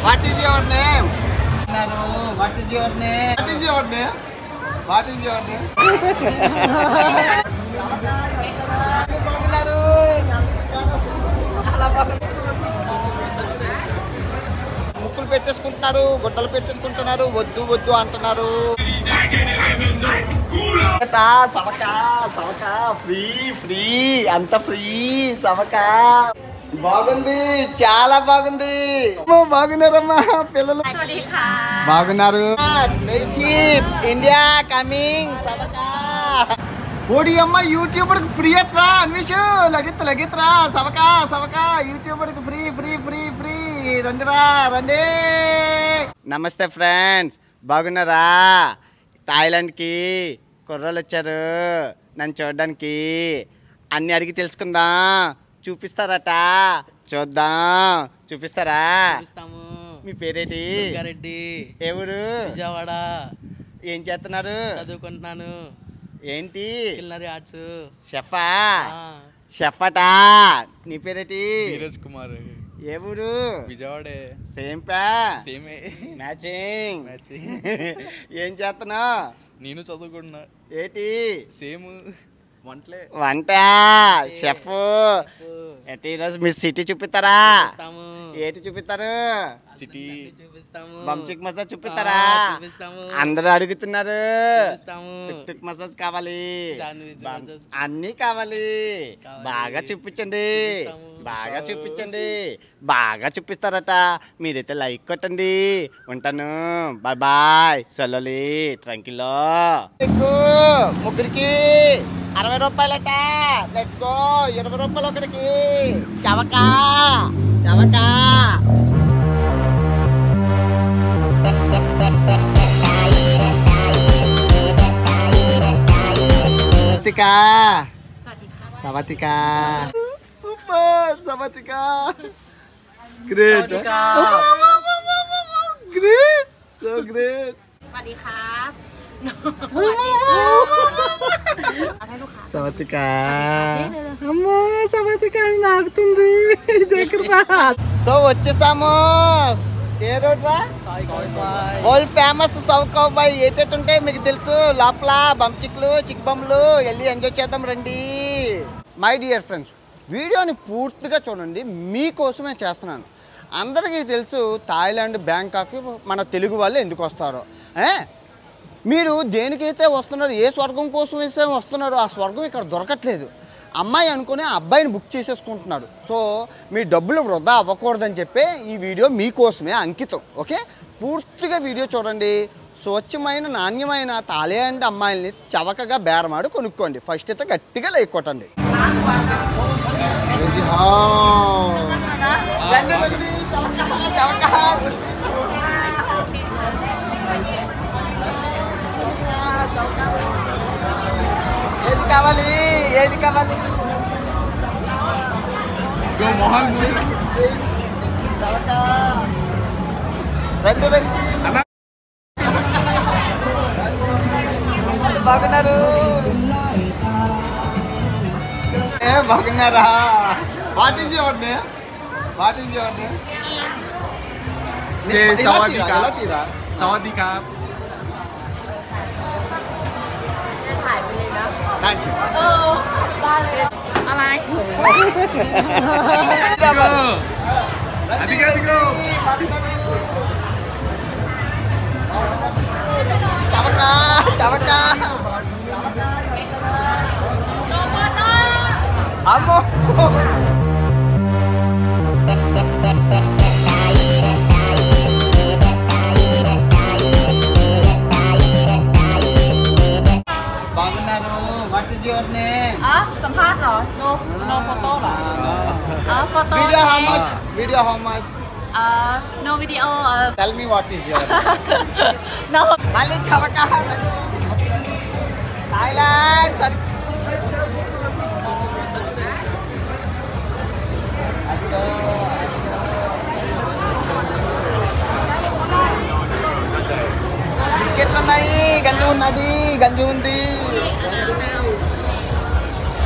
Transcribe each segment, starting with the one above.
What is your name what is your name what is your name what is your name ముక్కులు పెట్టేసుకుంటున్నారు గుడ్డలు పెట్టేసుకుంటున్నారు వద్దు వద్దు అంటున్నారు సవకా సవకా సవకా ఫ్రీ ఫ్రీ అంత ఫ్రీ సవకా బాగుంది చాలా బాగుంది అమ్మో, బాగున్నారమ్మా పిల్లలు สวัสดีค่ะ బాగున్నారు వెరీ చీప్ ఇండియా కమింగ్ సవకా ఓడి అమ్మ యూట్యూబర్ ఫ్రీ అట్రా అన్వేష్ లగిత్ లగిత్ రా సవకా సవకా YouTuber free free free free రండి రా రండి నమస్తే ఫ్రెండ్స్ బాగున్నారా థాయిలాండ్కి కుర్రోళ్ళు వచ్చారు నన్ను చూడడానికి అన్ని అడిగి తెలుసుకుందాం చూపిస్తారట చూద్దాం చూపిస్తారా చూపిస్తాము మీ పేరేంటి దుర్గారెడ్డి ఏ ఊరు విజయవాడ ఏం చేస్తున్నారు చదువుకుంటున్నాను ఏంటి కిల్నరీ ఆర్ట్స్ షెఫా ఆ, షెఫటా నీ పేరేటి నీరజ్ కుమార్ ఏ ఊరు విజయవాడే సేమ్ పా సేమే మ్యాచింగ్ Matching. ఏం చేస్తున్నావు నేను చదువుకుంటున్నా ఏంటి సేమ్ వంటలే వంట షెఫ్ అయితే ఈరోజు మీ సిటీ చూపిస్తారా చూపిస్తాము ఏంటి చూపిస్తారు సిటీ చూపిస్తాము బంచిక్ మసాజ్ చూపిస్తారా ఆ, చూపిస్తాము అందరూ అడుగుతున్నారు చూపిస్తాము టిక్ టిక్ మసాజ్ కావాలి శాండ్విచ్ బా- మసాజ్. అన్నీ కావాలి కావాలి. బాగా చూపించండి చూపిస్తాము. బాగా చూపిస్తాము. చూపించండి బాగా చూపిస్తారట మీరైతే లైక్ కొట్టండి ఉంటాను బాయ్ బాయ్ సొల్లోలి ట్రంకిలో ముగ్గురికి అరవై రూపాయలట లెట్స్ గో ఇరవై రూపాయలు ఒకరికి చవకా చవకా సవతికా สวัสดีค่ะ సవతికా సూపర్ సవతికా గ్రేట్ సవతికా. గ్రేట్ సో గ్రేట్ สวัสดีครับสวัสดีค่ะเอาให้ลูกค้า సవతికా అమ్మా సవతిక నాకుతుంది దగ్గర సో వచ్చేసాము ఏ రోడ్ రా సాయి బాయ్ వరల్డ్ ఫేమస్ సౌకవ్ బాయ్ ఏటేటి ఉంటాయి మీకు తెలుసు లోపల బంచిక్లు చిక్ బొమ్మలు వెళ్ళి ఎంజాయ్ చేద్దాం రండి మై డియర్ ఫ్రెండ్స్ వీడియోని పూర్తిగా చూడండి మీకోసమే చేస్తున్నాను అందరికీ తెలుసు థాయిలాండ్ బ్యాంకాక్ మన తెలుగు వాళ్ళు ఎందుకు వస్తారో ఏ? మీరు దేనికైతే వస్తున్నారు ఏ స్వర్గం కోసం అయితే వస్తున్నారో ఆ స్వర్గం ఇక్కడ దొరకట్లేదు అమ్మాయి అనుకుని ఆ అబ్బాయిని బుక్ చేసేసుకుంటున్నాడు సో మీ డబ్బులు వృధా అవ్వకూడదని చెప్పి ఈ వీడియో మీకోసమే అంకితం ఓకే పూర్తిగా వీడియో చూడండి స్వచ్ఛమైన నాణ్యమైన తాలియాండ్ అమ్మాయిల్ని చవకగా బేరమాడు కొనుక్కోండి ఫస్ట్ అయితే గట్టిగా లైక్ కొట్టండి రండి, రండి, చవక, చవక. ఏది కావాలి ఏది కావాలి చవక. రండి రండి బాగున్నారు ఏ బాగున్నారా what is your name what is your name సవాదికా. ఎలా తీరా สวัสดีครับ Thank you. อะไร అదిగా అదిగో చవకా చవకా అమ్మో బాగున్నారు what is your name อ๋อสัมภาษณ์เหรอ no no photo เหรอ อ๋อ photo video how much video how much เอ่อ no video เอ่อ tell me what is your no మళ్ళీ చవక Thailand సరి బిస్కెట్లు ఉన్నాయి గంజి ఉన్నది గంజి ఉంది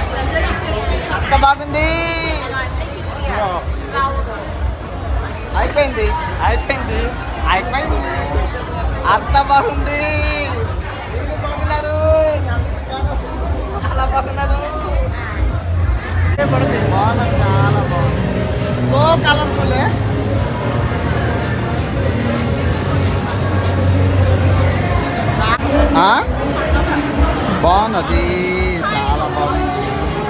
అంత బాగుంది అయితే అయిపోయింది అయిపోయింది అయిపోయింది అంత బాగుంది వీళ్ళు బాగున్నారు నమస్కారం. చాలా బాగున్నారు ఇదే పడుతుంది. బాగున్నారు చాలా బాగుంది సో కలర్ఫుల్ బాగున్నది చాలా బాగుంది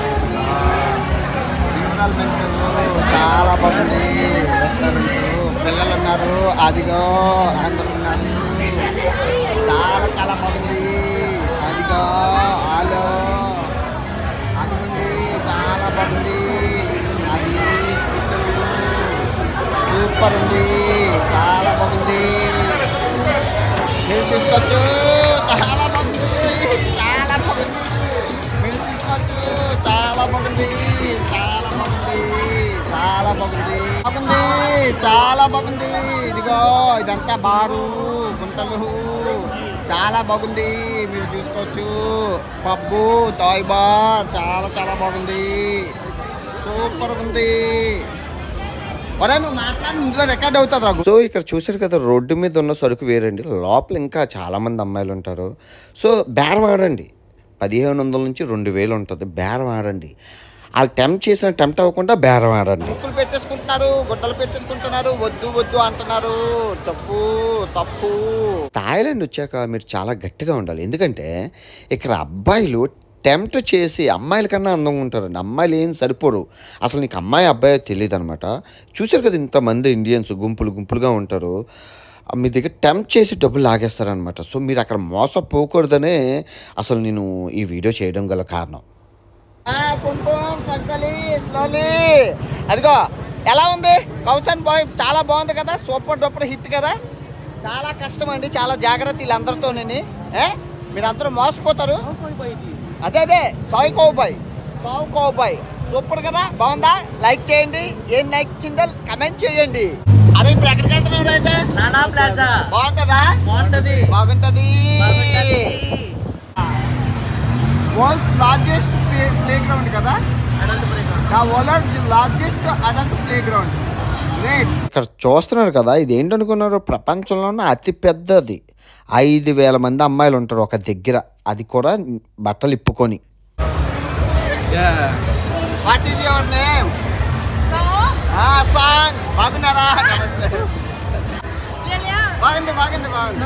ఎన్విరాన్మెంట్ చాలా బాగుంది రెస్టారెంట్ పిల్లలు ఉన్నారు అదిగో అందరూ ఉన్నారు చాలా చాలా బాగుంది అదిగో హలో అందుంది చాలా బాగుంది అది సూపర్ ఉంది చాలా బాగుంది మీరు తీసుకోవచ్చు చాలా బాగుంది చాలా బాగుంది మీరు తీసుకోవచ్చు చాలా బాగుంది చాలా బాగుంది చాలా బాగుంది బాగుంది చాలా బాగుంది ఇదిగో ఇదంతా బారు గుంటలు చాలా బాగుంది మీరు చూసుకోవచ్చు పబ్బు టాయ్ బార్ చాలా చాలా బాగుంది సూపర్ ఉంది ఒరే నువ్వు మాట్లాడి ఇందులో రికార్డ్ అవుతుంది రా సో ఇక్కడ చూసారు కదా రోడ్డు మీద ఉన్న సరుకు వేరండి లోపల ఇంకా చాలామంది అమ్మాయిలు ఉంటారు సో బేరం ఆడండి పదిహేను వందల నుంచి రెండు వేలు ఉంటుంది బేరం ఆడండి వాళ్ళు టెంప్ట్ చేసిన టెంప్ట్ అవ్వకుండా బేరం ఆడండి ముక్కులు పెట్టేసుకుంటున్నారు గుడ్డలు పెట్టేసుకుంటున్నారు వద్దు వద్దు అంటున్నారు తప్పు తప్పు థాయిలాండ్ వచ్చాక మీరు చాలా గట్టిగా ఉండాలి ఎందుకంటే ఇక్కడ అబ్బాయిలు టెంప్ట్ చేసి అమ్మాయిల కన్నా అందంగా ఉంటారండి అమ్మాయిలు ఏం సరిపోరు అసలు నీకు అమ్మాయి అబ్బాయి తెలియదు అనమాట చూసారు కదా ఇంతమంది ఇండియన్స్ గుంపులు గుంపులుగా ఉంటారు మీ దగ్గర టెంప్ట్ చేసి డబ్బులు లాగేస్తారనమాట సో మీరు అక్కడ మోసపోకూడదనే అసలు నేను ఈ వీడియో చేయడం గల కారణం ఆ, పుం పుం, సంకలి, స్లోలీ. అదిగో ఎలా ఉంది కౌసన్ బాయ్ చాలా బాగుంది కదా సూపర్ డూపర్ హిట్ కదా చాలా కష్టం అండి చాలా జాగ్రత్త వీళ్ళందరితోని ఏ మీరందరూ మోసపోతారు అదే అదే సాయి కౌబాయ్ సావు కౌబాయ్ సూపర్ కదా బాగుందా లైక్ చేయండి ఏం లైక్ చిందో కమెంట్ చేయండి అదే ఇప్పుడు ఎక్కడికి వెళ్తున్నావు అయితే నానా ప్లాజా బాగుంటుందా బాగుంటది బాగుంటది బాగుంటది వరల్డ్స్ లార్జెస్ట్ ప్లే గ్రౌండ్ కదా the world largest adult playground great ఇక్కడ చూస్తున్నారు కదా ఇది ఏంటనుకున్నారు ప్రపంచంలోనే అతి పెద్దది ఐదు వేల మంది అమ్మాయిలు ఉంటారు ఒక దగ్గర అది కూడా బట్టలు ఇప్పుకొని వాట్ ఈస్ యువర్ నేమ్ ఆ సాంగ్ బాగున్నారా నమస్తే బాగుంది బాగుంది బాగుంది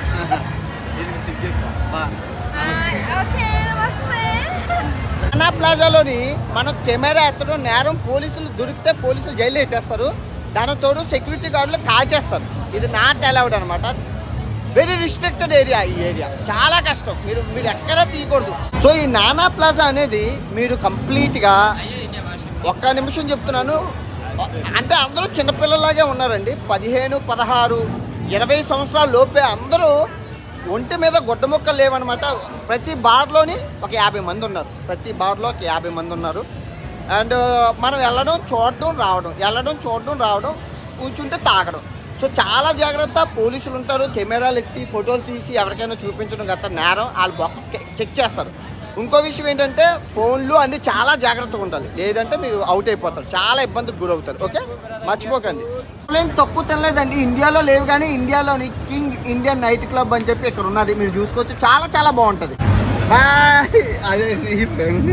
బా- ఓకే నమస్తే అన్నా ప్లాజాలోని మనం కెమెరా ఎత్తడం నేరం పోలీసులు దొరికితే పోలీసులు జైలు పెట్టేస్తారు దానికి తోడు సెక్యూరిటీ గార్డులు కాల్చేస్తారు ఇది నాట్ అలౌడ్ అనమాట వెరీ రిస్ట్రిక్టెడ్ ఏరియా ఈ ఏరియా చాలా కష్టం మీరు మీరు ఎక్కడా తీయకూడదు సో ఈ నానా ప్లాజా అనేది మీరు కంప్లీట్గా ఒక్క నిమిషం చెప్తున్నాను అంటే అందరూ చిన్నపిల్లలాగే ఉన్నారండి పదిహేను పదహారు ఇరవై సంవత్సరాల లోపే అందరూ ఒంటి మీద గుడ్డ ముక్కలు లేవన్నమాట ప్రతి బార్లోని ఒక యాభై మంది ఉన్నారు ప్రతి బార్లో ఒక యాభై మంది ఉన్నారు అండ్ మనం వెళ్ళడం చూడడం రావడం వెళ్ళడం చూడడం రావడం కూర్చుంటే తాగడం సో చాలా జాగ్రత్త పోలీసులు ఉంటారు కెమెరాలు ఎత్తి ఫోటోలు తీసి ఎవరికైనా చూపించడం గత నేరం వాళ్ళు బొక్క చెక్ చేస్తారు ఇంకో విషయం ఏంటంటే ఫోన్లు అన్ని చాలా జాగ్రత్తగా ఉండాలి లేదంటే మీరు అవుట్ అయిపోతారు చాలా ఇబ్బందికి గురవుతారు ఓకే మర్చిపోకండి నేను తక్కువ తినలేదండి ఇండియాలో లేవు కానీ ఇండియాలోని కింగ్ ఇండియన్ నైట్ క్లబ్ అని చెప్పి ఇక్కడ ఉన్నది మీరు చూసుకోవచ్చు చాలా చాలా బాగుంటుంది బాయ్ అదే ఈ friend.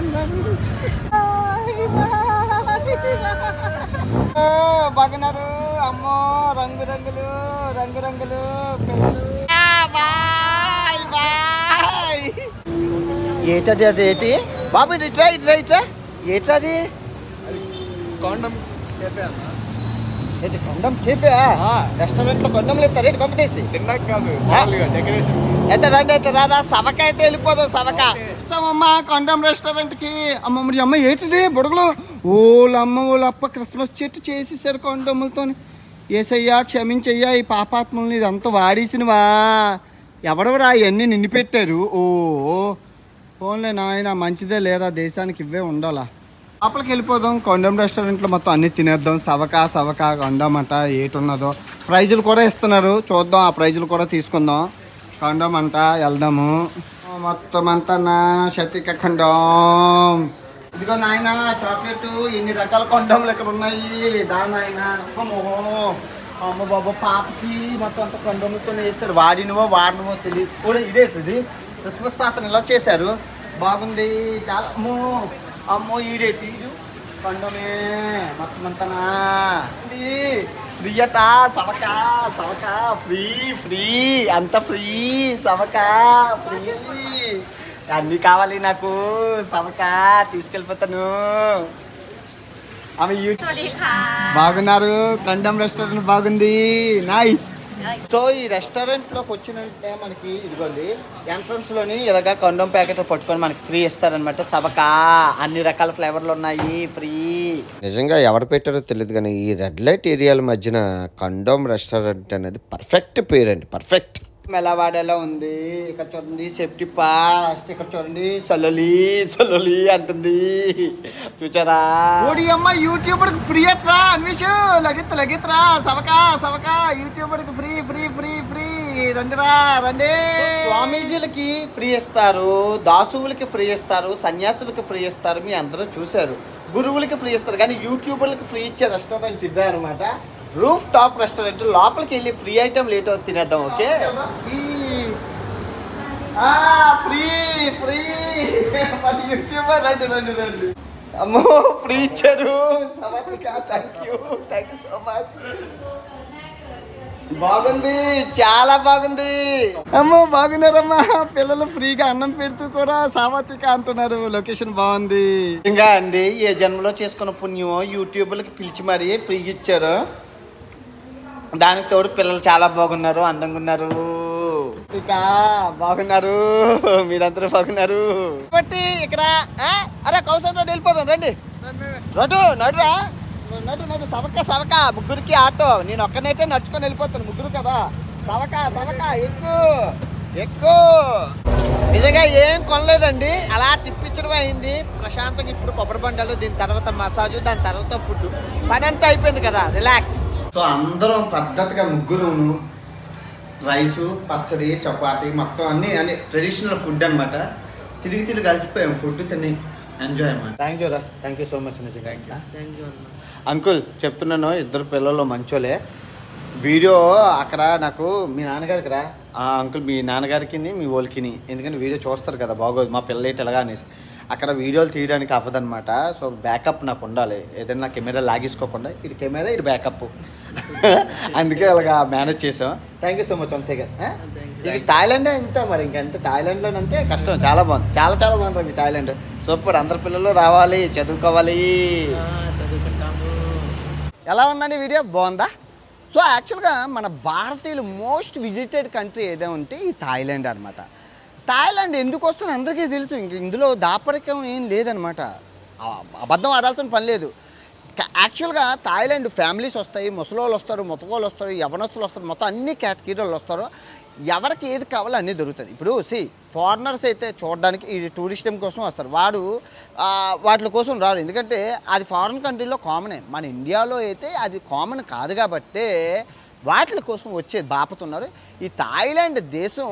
ఓ, బాగున్నారు అమ్మో రంగు రంగులు రంగు రంగులు పెళ్ళు. ఆ, బాయ్ బాయ్ ఏటది అది ఏంటి బాబు ఇది ఇట్రా ఇట్రా ఇట్రా ఏట్రది కాండం ఏంటి కొండం కేఫే రెస్టారెంట్ లో కొండంలు ఇస్తారు ఏంటి కొంపతీసి తిన్నాక కాదు మామూలుగా డెకరేషన్ అయితే రండి అయితే రాదా సవక అయితే వెళ్ళిపోదు సవక అమ్మా కొండం రెస్టారెంట్ కి అమ్మ మరి అమ్మ ఏంటిది బుడగలు ఓలమ్మ ఓలప్ప క్రిస్మస్ చెట్టు చేసేసారు కొండములతో ఏసయ్యా క్షమించయ్యా ఈ పాపాత్మల్ని ఇదంతా వాడేసినవా ఎవడెవరా ఇవన్నీ నిండి పెట్టారు ఓ ఫోన్లే నాయన మంచిదే లేరా దేశానికి ఇవే ఉండాలా లోపలికి వెళ్ళిపోదాం కొండం రెస్టారెంట్లో మొత్తం అన్ని తినేద్దాం సవక సవక కొండం అంట ఏటున్నదో ప్రైజులు కూడా ఇస్తున్నారు చూద్దాం ఆ ప్రైజులు కూడా తీసుకుందాం కొండం అంట వెళ్దాము మొత్తం అంతా నా శతిక ఖండం ఇదిగో నాయన చాక్లెట్ ఎన్ని రకాల కొండములు ఇక్కడ ఉన్నాయి దా నాయన అమ్మో అమ్మ బాబా పాపకి మొత్తం అంత కొండములతో వేస్తారు వాడినవో వాడినవో తెలియదు కూడా ఇదేంటిది క్రిస్మస్ తాతను ఇలా చేశారు బాగుంది చాలా అమ్మో అమ్మో ఈడేటి ఇది కొండమే మొత్తం అంతనా ఇది ఫ్రీయట సవక సవక ఫ్రీ ఫ్రీ అంత ఫ్రీ సవక ఫ్రీ అన్నీ కావాలి నాకు సవక తీసుకెళ్ళిపోతాను ఆమె యూ- สวัสดีค่ะ బాగున్నారు కండం రెస్టారెంట్ బాగుంది నైస్ సో ఈ రెస్టారెంట్ లోకి వచ్చినంటే మనకి ఇదిగోండి ఎంట్రన్స్ లోని ఇలాగా కండం ప్యాకెట్ పట్టుకొని మనకి ఫ్రీ ఇస్తారనమాట సబక అన్ని రకాల ఫ్లేవర్లు ఉన్నాయి ఫ్రీ నిజంగా ఎవరు పెట్టారో తెలియదు కానీ ఈ రెడ్ లైట్ ఏరియాల మధ్యన కండోమ్ రెస్టారెంట్ అనేది పర్ఫెక్ట్ పేరండి పర్ఫెక్ట్ మెలవాడేలా ఉంది ఇక్కడ చూడండి సేఫ్టీ పాస్ట్ ఇక్కడ చూడండి సొల్లలి సొల్లలి అంటుంది చూచారా ఓడి అమ్మ యూట్యూబర్ ఫ్రీ అట్రా అన్వేష్ లగిత్ లగిత్రా సవక సవక YouTuber free free free free రండిరా రండి స్వామీజీలకి ఫ్రీ ఇస్తారు దాసువులకి ఫ్రీ ఇస్తారు సన్యాసులకి ఫ్రీ ఇస్తారు మీ అందరూ చూశారు గురువులకి ఫ్రీ ఇస్తారు కానీ యూట్యూబర్లకి ఫ్రీ ఇచ్చే రెస్టారెంట్ ఇదే అనమాట రూఫ్ టాప్ రెస్టారెంట్ లోపలికి వెళ్ళి ఫ్రీ ఐటమ్ లేట్ అవుతుంది తినేద్దాం ఓకే ఫ్రీ ఫ్రీ మరి యూట్యూబర్ రండి రండి రండి అమ్మో ఫ్రీ ఇచ్చారు సమాధిక thank you thank you so much బాగుంది చాలా బాగుంది అమ్మో బాగున్నారమ్మా పిల్లలు ఫ్రీగా అన్నం పెడుతూ కూడా సామాతిక అంటున్నారు లొకేషన్ బాగుంది ఇంకా అండి ఏ జన్మలో చేసుకున్న పుణ్యం యూట్యూబ్లకి పిలిచి మరీ ఫ్రీ ఇచ్చారు దానికి తోడు పిల్లలు చాలా బాగున్నారు అందంగా ఉన్నారు ఇక బాగున్నారు మీరందరూ బాగున్నారు బట్టి ఇక్కడ ఆ? అరే కౌసం రోడ్ వెళ్ళిపోదాం రండి నడు నడురా నడు నడు సవక సవక ముగ్గురికి ఆటో నేను ఒక్కనైతే నడుచుకొని వెళ్ళిపోతాను ముగ్గురు కదా సవక సవక ఎక్కు ఎక్కు నిజంగా ఏం కొనలేదండి అలా తిప్పించడం అయింది ప్రశాంతంగా ఇప్పుడు కొబ్బరి బండలు దీని తర్వాత మసాజు దాని తర్వాత ఫుడ్ పని అంతా అయిపోయింది కదా రిలాక్స్ సో అందరం పద్ధతిగా ముగ్గురును రైసు పచ్చడి చపాతి మొత్తం అన్ని అన్ని ట్రెడిషనల్ ఫుడ్ అన్నమాట తిరిగి తిరిగి కలిసిపోయాం ఫుడ్ తిని ఎంజాయ్ అన్నమాట థ్యాంక్ యూ రా thank you so much thank you thank you అన్న అంకుల్ చెప్తున్నాను ఇద్దరు పిల్లలు మంచోలే వీడియో అక్కడ నాకు మీ నాన్నగారికి రా ఆ అంకుల్ మీ నాన్నగారికి మీ వాళ్ళకిని ఎందుకంటే వీడియో చూస్తారు కదా బాగోదు మా పిల్లలు ఎలాగా అనేసి అక్కడ వీడియోలు తీయడానికి అవ్వదన్నమాట సో బ్యాకప్ నాకు ఉండాలి ఏదైనా కెమెరా లాగేసుకోకుండా ఇది కెమెరా ఇది బ్యాకప్ అందుకే అలాగా మేనేజ్ చేసాం థ్యాంక్ యూ సో మచ్ వంశేఖర్ ఇది థాయిలాండ్ ఇంత మరి ఇంకంతే థాయిలాండ్లో అంతే కష్టం చాలా బాగుంది చాలా చాలా బాగుంది మీ థాయిలాండ్ సూపర్ అందరు పిల్లలు రావాలి చదువుకోవాలి ఆ, చదువుకుంటాము ఎలా ఉందండి వీడియో బాగుందా సో యాక్చువల్గా మన భారతీయులు మోస్ట్ విజిటెడ్ కంట్రీ ఏదో ఉంటే ఈ థాయిలాండ్ అనమాట థాయిలాండ్ ఎందుకు వస్తుందో అందరికీ తెలుసు ఇంక ఇందులో దాపరికం ఏం లేదనమాట ఆ- అబద్ధం ఆడాల్సిన పని లేదు క- యాక్చువల్గా థాయిలాండ్ ఫ్యామిలీస్ వస్తాయి ముసలోళ్ళు వస్తారు ముతకోళ్ళు వస్తారు యవనస్తులు వస్తారు మొత్తం అన్ని కేటగిరీలు వస్తారు ఎవరికి ఏది కావాలో అన్నీ దొరుకుతుంది ఇప్పుడు సి ఫారినర్స్ అయితే చూడడానికి ఇది టూరిస్టం కోసం వస్తారు వాడు ఆ, వాటి కోసం రాడు ఎందుకంటే అది ఫారిన్ కంట్రీలో కామనే మన ఇండియాలో అయితే అది కామన్ కాదు కాబట్టే వాటి కోసం వచ్చే బాపతున్నారు ఈ థాయిలాండ్ దేశం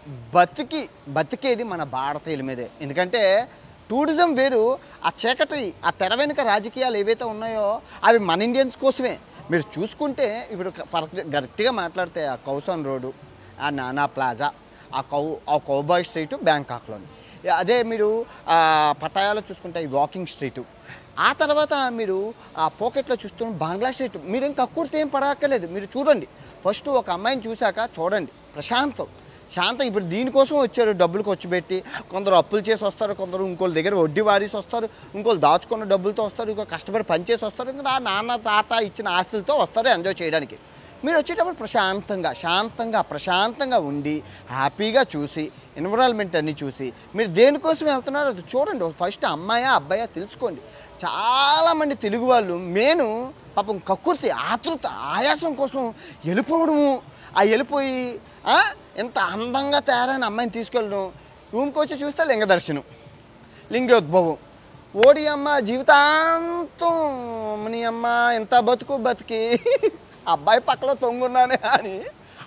బతికి బతికేది మన భారతీయుల మీదే ఎందుకంటే టూరిజం వేరు ఆ చీకటి ఆ తెర వెనుక రాజకీయాలు ఏవైతే ఉన్నాయో అవి మన ఇండియన్స్ కోసమే మీరు చూసుకుంటే ఇప్పుడు ఫర్ గట్టిగా మాట్లాడితే ఆ కౌసన్ రోడ్డు ఆ నానా ప్లాజా ఆ కౌ ఆ కౌబాయ్ స్ట్రీట్ బ్యాంకాక్లోని అదే మీరు ఆ పటాయాలో చూసుకుంటే ఈ వాకింగ్ స్ట్రీటు ఆ తర్వాత మీరు ఆ పాకెట్లో చూస్తున్న బంగ్లా స్ట్రీట్ మీరేం కక్కుర్తి ఏం పడక్కర్లేదు మీరు చూడండి ఫస్ట్ ఒక అమ్మాయిని చూశాక చూడండి ప్రశాంతం శాంతం ఇప్పుడు దీనికోసం వచ్చారు డబ్బులు ఖర్చు పెట్టి కొందరు అప్పులు చేసి వస్తారు కొందరు ఇంకోళ్ళ దగ్గర వడ్డీ వారీసి వస్తారు ఇంకోళ్ళు దాచుకున్న డబ్బులతో వస్తారు ఇంకో కష్టపడి పనిచేసి వస్తారు ఇంకా నా నాన్న తాత ఇచ్చిన ఆస్తులతో వస్తారు ఎంజాయ్ చేయడానికి మీరు వచ్చేటప్పుడు ప్రశాంతంగా శాంతంగా ప్రశాంతంగా ఉండి హ్యాపీగా చూసి ఎన్విరాన్మెంట్ అన్ని చూసి మీరు దేనికోసం వెళ్తున్నారో అది చూడండి ఫస్ట్ అమ్మాయా అబ్బాయా తెలుసుకోండి చాలామంది తెలుగు వాళ్ళు మేను పాపం కక్కుర్తి ఆతృత ఆయాసం కోసం వెళ్ళిపోవడము ఆ వెళ్ళిపోయి ఆ, ఎంత అందంగా తయారైన అమ్మాయిని తీసుకెళ్ళడం రూమ్కి వచ్చి చూస్తే లింగ దర్శనం లింగోద్భవం ఓడి అమ్మ జీవితాంతం నీ అమ్మ ఎంత బతుకు బతికి అబ్బాయి పక్కలో తొంగున్నానే అని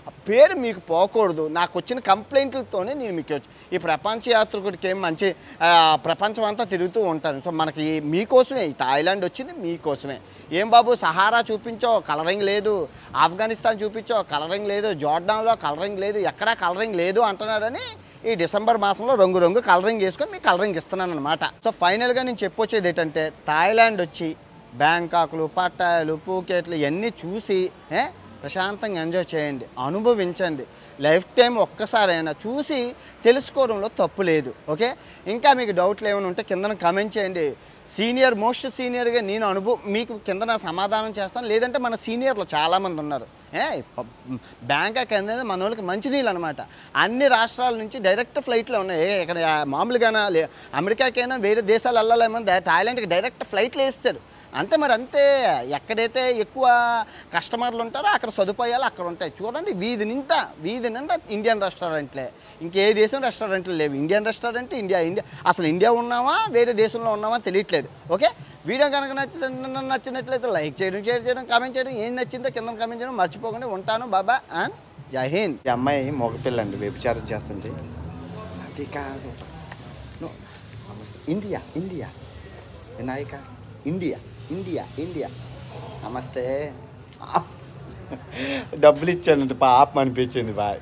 ఆ పేరు మీకు పోకూడదు నాకు వచ్చిన కంప్లైంట్లతోనే నేను మీకు వచ్చి- ఈ ప్రపంచ యాత్రికుడికి ఏం మంచి ఆ, ప్రపంచం అంతా తిరుగుతూ ఉంటాను సో మనకి మీకోసమే ఈ థాయిలాండ్ వచ్చింది మీకోసమే ఏం బాబు సహారా చూపించో కలరింగ్ లేదు ఆఫ్ఘనిస్తాన్ చూపించో కలరింగ్ లేదు జోర్డాన్లో కలరింగ్ లేదు ఎక్కడా కలరింగ్ లేదు అంటున్నారని ఈ డిసెంబర్ మాసంలో రంగు రంగు కలరింగ్ చేసుకొని మీకు కలరింగ్ ఇస్తున్నాను అనమాట సో ఫైనల్గా నేను చెప్పొచ్చేది ఏంటంటే థాయిలాండ్ వచ్చి బ్యాంకాక్లు పట్టాయలు పూకెట్లు ఇవన్నీ చూసి ఏ, ప్రశాంతంగా ఎంజాయ్ చేయండి అనుభవించండి లైఫ్ టైం ఒక్కసారైనా చూసి తెలుసుకోవడంలో తప్పు లేదు ఓకే ఇంకా మీకు డౌట్లు ఏమైనా ఉంటే కింద కమెంట్ చేయండి సీనియర్ మోస్ట్ సీనియర్గా నేను అనుభవం మీకు కింద నా సమాధానం చేస్తాను లేదంటే మన సీనియర్లు చాలామంది ఉన్నారు ఏ ప- బ్యాంకాక్ అనేది మన వాళ్ళకి మంచినీళ్ళు అనమాట అన్ని రాష్ట్రాల నుంచి డైరెక్ట్ ఫ్లైట్లో ఉన్నాయి ఏ, ఇక్కడ మామూలుగానా లే అమెరికాకైనా వేరే దేశాలు వెళ్ళాలేమో థాయిలాండ్కి డైరెక్ట్ ఫ్లైట్లు వేస్తారు అంతే మరి అంతే ఎక్కడైతే ఎక్కువ కస్టమర్లు ఉంటారో అక్కడ సదుపాయాలు అక్కడ ఉంటాయి చూడండి వీధి నిండా వీధి నిండా ఇండియన్ రెస్టారెంట్లే ఇంకే దేశం రెస్టారెంట్లు లేవు ఇండియన్ రెస్టారెంట్ ఇండియా ఇండియా అసలు ఇండియా ఉన్నామా వేరే దేశంలో ఉన్నామా తెలియట్లేదు ఓకే వీడియో కనుక నచ్చి నచ్చినట్లయితే లైక్ చేయడం షేర్ చేయడం కామెంట్ చేయడం ఏం నచ్చిందో కింద కామెంట్ చేయడం మర్చిపోకుండా ఉంటాను బాబా అండ్ జై హింద్ ఈ అమ్మాయి మగపిల్ల అండి వ్యభిచారం చేస్తుంది అది కాదు No. India India Vinayaka India India India నమస్తే ఆ. డబ్బులు ఇచ్చానంటే పాపం అనిపించింది బాయ్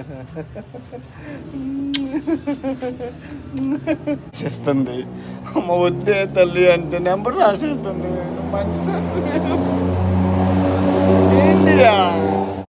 చేస్తుంది అమ్మ వద్దే తల్లి అంటే నెంబర్ రాసేస్తుంది మంచిది ఇండియా